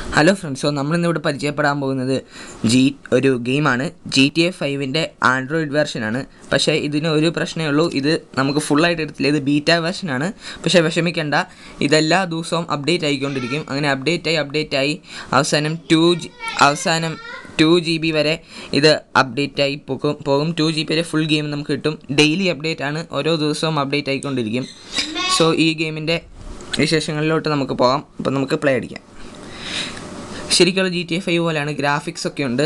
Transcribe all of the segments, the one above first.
hello friends so നമ്മളിന്നിവിടെ പരിചയപ്പെടാൻ പോകുന്നത് G ഒരു ഗെയിമാണ് ജി ടി എ ഫൈവിൻ്റെ ആൻഡ്രോയിഡ് വെർഷനാണ് പക്ഷേ ഇതിന് ഒരു പ്രശ്നമേ ഉള്ളൂ ഇത് നമുക്ക് ഫുള്ളായിട്ട് എടുത്തില്ല ഇത് ബീറ്റ വെർഷനാണ് പക്ഷേ വിഷമിക്കേണ്ട ഇതെല്ലാ ദിവസവും അപ്ഡേറ്റ് ആയിക്കൊണ്ടിരിക്കും അങ്ങനെ അപ്ഡേറ്റ് ആയി അപ്ഡേറ്റ് ആയി അവസാനം ടു ജി അവസാനം ടു ജി ബി വരെ ഇത് അപ്ഡേറ്റ് ആയി പോകും പോകും ടു ജി ബി വരെ ഫുൾ ഗെയിം നമുക്ക് കിട്ടും ഡെയിലി അപ്ഡേറ്റ് ആണ് ഓരോ ദിവസവും അപ്ഡേറ്റ് ആയിക്കൊണ്ടിരിക്കും സോ ഈ ഗെയിമിൻ്റെ വിശേഷങ്ങളിലോട്ട് നമുക്ക് പോകാം അപ്പോൾ നമുക്ക് പ്ലേ അടിക്കാം ശരിക്കുള്ള ജി ടി എ ഫൈവ് പോലെയാണ് ഗ്രാഫിക്സ് ഒക്കെ ഉണ്ട്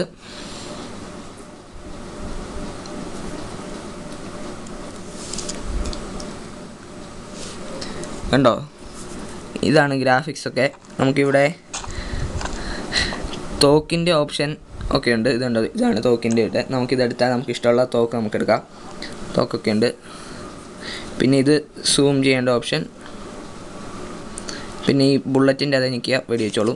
കണ്ടോ ഇതാണ് ഗ്രാഫിക്സ് ഒക്കെ നമുക്കിവിടെ തോക്കിൻ്റെ ഓപ്ഷൻ ഒക്കെ ഉണ്ട് ഇതുണ്ട് ഇതാണ് തോക്കിൻ്റെ ഇട്ട് നമുക്കിതെടുത്താൽ നമുക്ക് ഇഷ്ടമുള്ള തോക്ക് നമുക്ക് എടുക്കാം തോക്കൊക്കെ ഉണ്ട് പിന്നെ ഇത് സൂം ചെയ്യേണ്ട ഓപ്ഷൻ പിന്നെ ഈ ബുള്ളറ്റിൻ്റെ അത് നിൽക്കുക വെടിവെച്ചോളൂ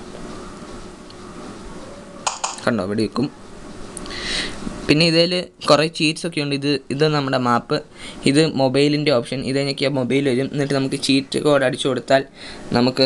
കണ്ടോ വെടിവെക്കും പിന്നെ ഇതിൽ കുറേ ചീറ്റ്സ് ഒക്കെ ഉണ്ട് ഇത് ഇത് നമ്മുടെ മാപ്പ് ഇത് മൊബൈലിൻ്റെ ഓപ്ഷൻ ഇത് ഞെക്കിയാൽ മൊബൈൽ വരും എന്നിട്ട് നമുക്ക് ചീറ്റ് കോഡ് അടിച്ചു കൊടുത്താൽ നമുക്ക്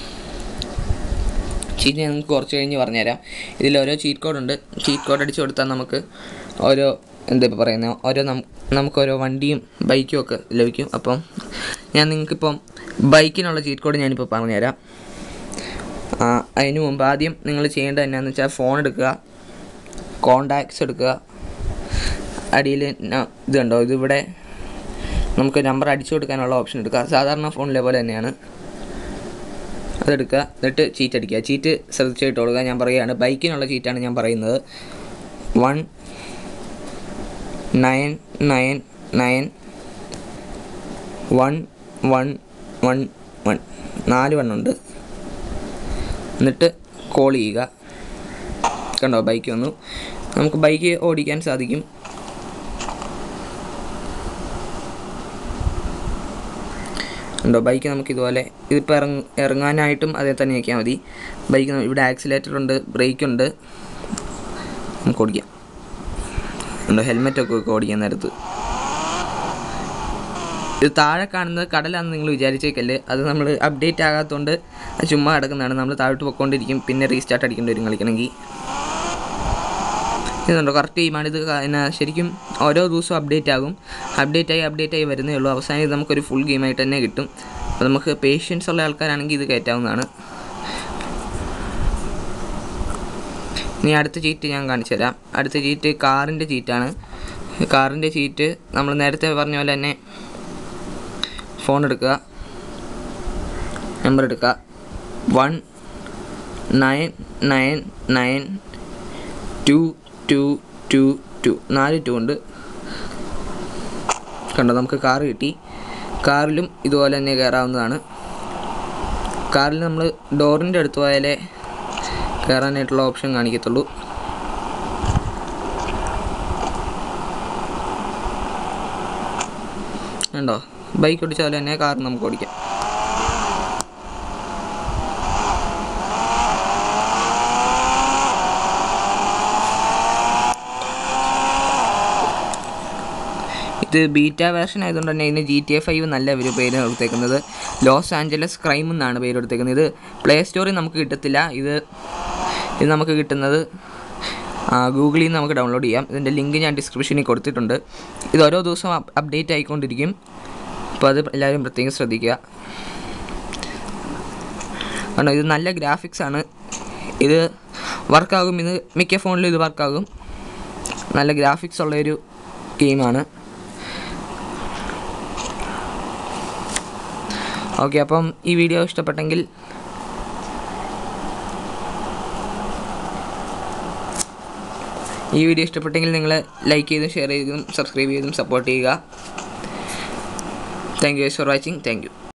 ചീറ്റ് ഞാൻ നിങ്ങൾക്ക് കുറച്ച് കഴിഞ്ഞ് പറഞ്ഞുതരാം ഇതിൽ ഓരോ ചീറ്റ് കോഡ് ഉണ്ട് ചീറ്റ് കോഡ് അടിച്ചു കൊടുത്താൽ നമുക്ക് ഓരോ എന്താ ഇപ്പോൾ പറയുന്നത് ഓരോ നം നമുക്ക് ഓരോ വണ്ടിയും ബൈക്കും ഒക്കെ ലഭിക്കും അപ്പം ഞാൻ നിങ്ങൾക്കിപ്പം ബൈക്കിനുള്ള ചീറ്റ് കോഡ് ഞാനിപ്പോൾ പറഞ്ഞുതരാം ആ, അതിന് മുമ്പ് ആദ്യം നിങ്ങൾ ചെയ്യേണ്ടത് എന്നാന്ന് വെച്ചാൽ ഫോൺ എടുക്കുക കോണ്ടാക്ട്സ് എടുക്കുക അടിയിൽ ഇത് കണ്ടോ ഇതിവിടെ നമുക്ക് നമ്പർ അടിച്ചു കൊടുക്കാനുള്ള ഓപ്ഷൻ എടുക്കുക സാധാരണ ഫോണിലെ പോലെ തന്നെയാണ് അതെടുക്കുക എന്നിട്ട് ചീറ്റ് അടിക്കുക ചീറ്റ് ശ്രദ്ധിച്ചിട്ട് കൊടുക്കുക ഞാൻ പറയുകയാണ് ബൈക്കിനുള്ള ചീറ്റാണ് ഞാൻ പറയുന്നത് one nine nine nine one one one one നാല് വണ്ണുണ്ട് എന്നിട്ട് കോൾ ചെയ്യുക കണ്ടോ ബൈക്ക് വന്നു നമുക്ക് ബൈക്ക് ഓടിക്കാൻ സാധിക്കും ഉണ്ടോ ബൈക്ക് നമുക്ക് ഇതുപോലെ ഇതിപ്പോൾ ഇറങ്ങ ഇറങ്ങാനായിട്ടും അതേ തന്നെ ആക്കിയാൽ മതി ബൈക്ക് ഇവിടെ ആക്സിലേറ്റർ ഉണ്ട് ബ്രേക്ക് ഉണ്ട് നമുക്ക് ഓടിക്കാം ഉണ്ടോ ഹെൽമെറ്റൊക്കെ വെക്കും ഓടിക്കാൻ നേരത്ത് ഇത് താഴെ കാണുന്നത് കടലാണെന്ന് നിങ്ങൾ വിചാരിച്ചേക്കല്ലേ അത് നമ്മൾ അപ്ഡേറ്റ് ആകാത്തതുകൊണ്ട് അത് ചുമ്മാ കിടക്കുന്നതാണ് നമ്മൾ താഴോട്ട് പൊയ്ക്കൊണ്ടിരിക്കും പിന്നെ റീസ്റ്റാർട്ട് അടിക്കേണ്ടി വരും കളിക്കണമെങ്കിൽ ഇതുണ്ടോ കറക്റ്റ് ടീമാണ് ഇത് ക- എന്നാ ശരിക്കും ഓരോ ദിവസവും അപ്ഡേറ്റ് ആകും അപ്ഡേറ്റ് ആയി അപ്ഡേറ്റ് ആയി വരുന്നേ ഉള്ളൂ അവസാനം ഇത് നമുക്കൊരു ഫുൾ ഗെയിമായിട്ട് തന്നെ കിട്ടും അപ്പോൾ നമുക്ക് പേഷ്യൻസ് ഉള്ള ആൾക്കാരാണെങ്കിൽ ഇത് കയറ്റാവുന്നതാണ് ഇനി അടുത്ത ചീറ്റ് ഞാൻ കാണിച്ചു തരാം അടുത്ത ചീറ്റ് കാറിൻ്റെ ചീറ്റാണ് കാറിൻ്റെ ചീറ്റ് നമ്മൾ നേരത്തെ പറഞ്ഞ പോലെ തന്നെ ഫോൺ എടുക്കുക നമ്പർ എടുക്കുക one nine nine nine two two two two നാല് ടു ഉണ്ട് കണ്ടോ നമുക്ക് കാറ് കിട്ടി കാറിലും ഇതുപോലെ തന്നെ കയറാവുന്നതാണ് കാറിൽ നമ്മൾ ഡോറിൻ്റെ അടുത്ത് പോയാലേ കയറാനായിട്ടുള്ള ഓപ്ഷൻ കാണിക്കത്തുള്ളൂ ഉണ്ടോ ബൈക്ക് ഓടിച്ച പോലെ തന്നെ കാർ നമുക്ക് ഓടിക്കാം ഇത് ബീറ്റ വേർഷൻ ആയതുകൊണ്ട് തന്നെ ഇതിന് ജി ടി എ ഫൈവ് നല്ല ഒരു പേര് കൊടുത്തേക്കുന്നത് ലോസ് ആഞ്ചലസ് ക്രൈം എന്നാണ് പേര് കൊടുത്തേക്കുന്നത് ഇത് പ്ലേ സ്റ്റോറിൽ നമുക്ക് കിട്ടത്തില്ല ഇത് ഇത് നമുക്ക് കിട്ടുന്നത് ഗൂഗിളിൽ നിന്ന് നമുക്ക് ഡൗൺലോഡ് ചെയ്യാം ഇതിൻ്റെ ലിങ്ക് ഞാൻ ഡിസ്ക്രിപ്ഷനിൽ കൊടുത്തിട്ടുണ്ട് ഇത് ഓരോ ദിവസവും അപ്ഡേറ്റ് ആയിക്കൊണ്ടിരിക്കും അപ്പോൾ അത് എല്ലാവരും പ്രത്യേകം ശ്രദ്ധിക്കുക കാരണം ഇത് നല്ല ഗ്രാഫിക്സ് ആണ് ഇത് വർക്കാകും ഇത് മിക്ക ഫോണിലും ഇത് വർക്കാകും നല്ല ഗ്രാഫിക്സ് ഉള്ളൊരു ഗെയിമാണ് ഓക്കെ അപ്പം ഈ വീഡിയോ ഇഷ്ടപ്പെട്ടെങ്കിൽ ഈ വീഡിയോ ഇഷ്ടപ്പെട്ടെങ്കിൽ നിങ്ങൾ ലൈക്ക് ചെയ്തും ഷെയർ ചെയ്തും സബ്സ്ക്രൈബ് ചെയ്തും സപ്പോർട്ട് ചെയ്യുക thank you for watching thank U